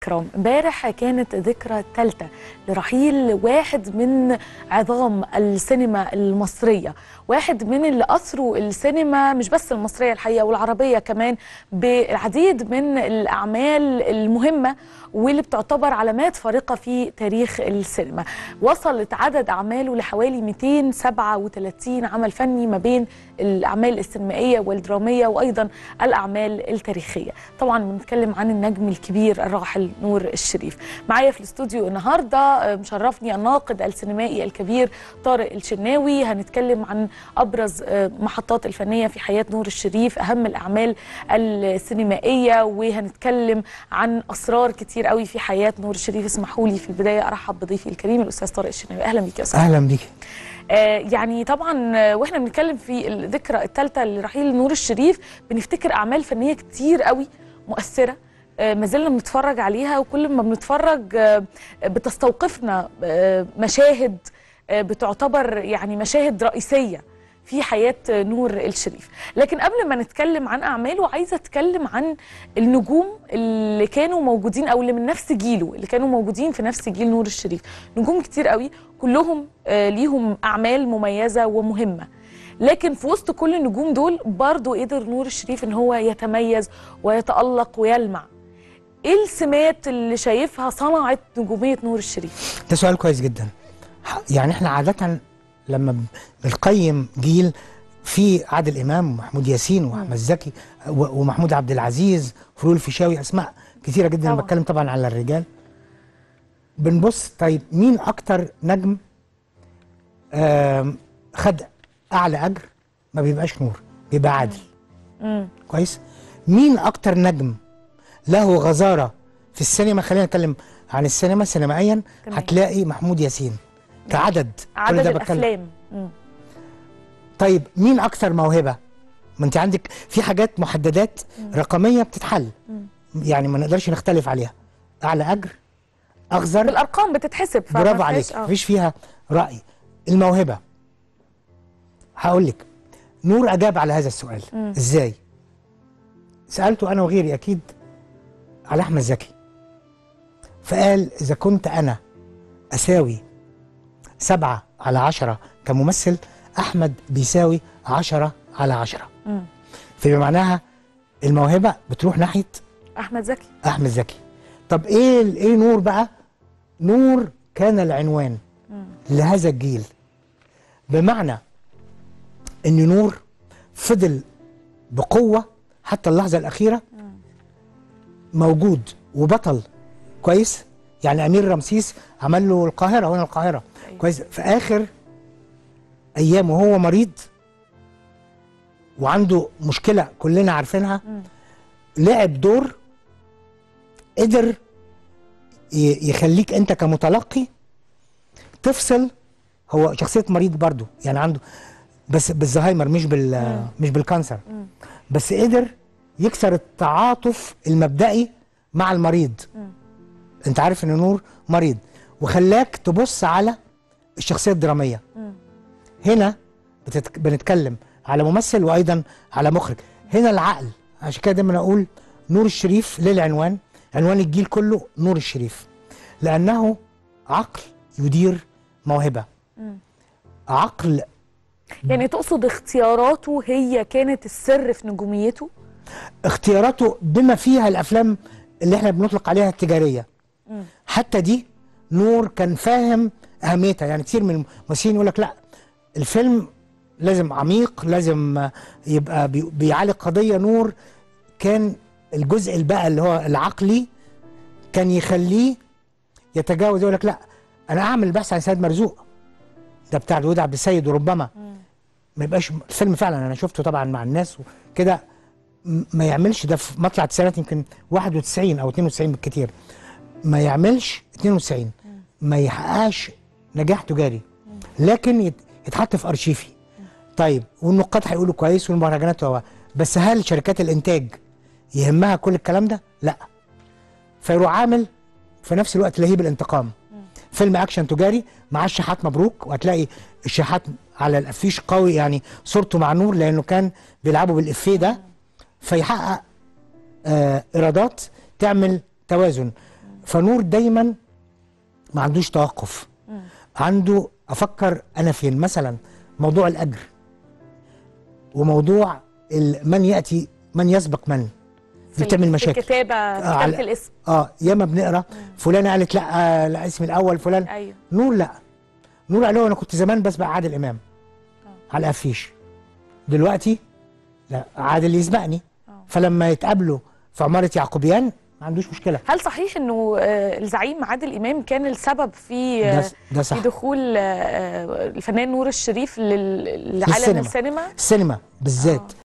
الكرام امبارح كانت ذكرى ثالثة لرحيل واحد من عظام السينما المصرية واحد من اللي أثروا السينما مش بس المصرية الحقيقة والعربية كمان بالعديد من الأعمال المهمة واللي بتعتبر علامات فارقة في تاريخ السينما وصلت عدد أعماله لحوالي 237 عمل فني ما بين الأعمال السينمائية والدرامية وأيضا الأعمال التاريخية طبعا بنتكلم عن النجم الكبير الراحل نور الشريف معايا في الاستوديو النهاردة مشرفني الناقد السينمائي الكبير طارق الشناوي هنتكلم عن أبرز محطات الفنية في حياة نور الشريف أهم الأعمال السينمائية وهنتكلم عن أسرار كتير قوي في حياة نور الشريف اسمحوا لي في البداية أرحب بضيفي الكريم الأستاذ طارق الشناوي أهلا بيك يا أستاذ اهلا بيك آه يعني طبعا آه، واحنا بنتكلم في الذكرى الثالثه لرحيل نور الشريف بنفتكر اعمال فنيه كتير قوي مؤثره آه، ما زلنا بنتفرج عليها وكل ما بنتفرج آه، بتستوقفنا آه، مشاهد آه، بتعتبر يعني مشاهد رئيسيه في حياه آه، نور الشريف لكن قبل ما نتكلم عن اعماله عايزه اتكلم عن النجوم اللي كانوا موجودين او اللي من نفس جيله اللي كانوا موجودين في نفس جيل نور الشريف نجوم كتير قوي كلهم آه، ليهم اعمال مميزه ومهمه لكن في وسط كل النجوم دول برضه قدر نور الشريف ان هو يتميز ويتالق ويلمع ايه السمات اللي شايفها صنعت نجوميه نور الشريف ده سؤال كويس جدا ح- يعني احنا عاده لما ب- بنقيم جيل في عادل امام ومحمود ياسين واحمد زكي و- ومحمود عبد العزيز فضول الفيشاوي اسماء كثيره جدا انا طبعا. بتكلم طبعا على الرجال بنبص طيب مين اكتر نجم آم، خد اعلى اجر ما بيبقاش نور بيبقى عادل امم كويس مين اكتر نجم له غزاره في السينما خلينا نتكلم عن السينما سينمائيا تمام. هتلاقي محمود ياسين كعدد كل عدد ده بتكلم. الافلام مم. طيب مين اكتر موهبه ما انت عندك في حاجات محددات رقميه بتتحل يعني ما نقدرش نختلف عليها اعلى اجر اغزر بالارقام بتتحسب فما برافو فيهاش- عليك آه. مفيش فيها راي الموهبه هقول لك نور اجاب على هذا السؤال مم. ازاي سالته انا وغيري اكيد على احمد زكي فقال اذا كنت انا اساوي سبعة على عشرة كممثل احمد بيساوي عشرة على عشرة مم. فبمعناها الموهبه بتروح ناحيه احمد زكي احمد زكي طب ايه ايه نور بقى نور كان العنوان لهذا الجيل بمعنى ان نور فضل بقوه حتى اللحظه الاخيره موجود وبطل كويس يعني امير رمسيس عمل له القاهره هنا القاهره أيوة. كويس في اخر ايامه وهو مريض وعنده مشكله كلنا عارفينها مم. لعب دور قدر ي- يخليك انت كمتلقي تفصل هو شخصيه مريض برضه يعني عنده بس بالزهايمر مش بال مش بالكانسر مم. بس قدر يكسر التعاطف المبدئي مع المريض مم. انت عارف ان نور مريض وخلاك تبص على الشخصيه الدراميه مم. هنا بتتك... بنتكلم على ممثل وايضا على مخرج هنا العقل عشان كده دايما اقول نور الشريف للعنوان عنوان الجيل كله نور الشريف لانه عقل يدير موهبه مم. عقل يعني تقصد اختياراته هي كانت السر في نجوميته اختياراته بما فيها الافلام اللي احنا بنطلق عليها التجاريه مم. حتى دي نور كان فاهم اهميتها يعني كتير من الممثلين يقول لك لا الفيلم لازم عميق لازم آه، يبقى بي- بيعالج قضيه نور كان الجزء اللي بقى اللي هو العقلي كان يخليه يتجاوز يقول لك لا انا اعمل بحث عن سيد مرزوق ده بتاع داوود عبد السيد وربما ما يبقاش الفيلم فعلا انا شفته طبعا مع الناس وكده م- ما يعملش ده في مطلع التسعينات يمكن 91 او 92 بالكتير ما يعملش 92 ما يحققش نجاح تجاري لكن يت- يتحط في ارشيفي طيب والنقاد هيقولوا كويس والمهرجانات هو بس هل شركات الانتاج يهمها كل الكلام ده؟ لا فيروح عامل في نفس الوقت لهيب الانتقام فيلم اكشن تجاري مع الشحات مبروك وهتلاقي الشحات على الافيش قوي يعني صورته مع نور لانه كان بيلعبوا بالافيه ده فيحقق آه ايرادات تعمل توازن فنور دايما ما عندوش توقف مم. عنده افكر انا فين مثلا موضوع الاجر وموضوع ال- من ياتي من يسبق من في بتعمل ال- مشاكل في الكتابه في على- كتابه الاسم اه ياما بنقرا فلانه قالت لا آه، لا اسم الاول فلان ايوه نور لا نور قال له انا كنت زمان بسبق عادل امام على الافيش دلوقتي لا عادل يسبقني آه. فلما يتقابلوا في عماره يعقوبيان ما عندوش مشكله هل صحيح انه آه، الزعيم عادل امام كان السبب في ده, آه، ده صح في دخول آه، الفنان نور الشريف لل- لعالم السينما. السينما السينما بالذات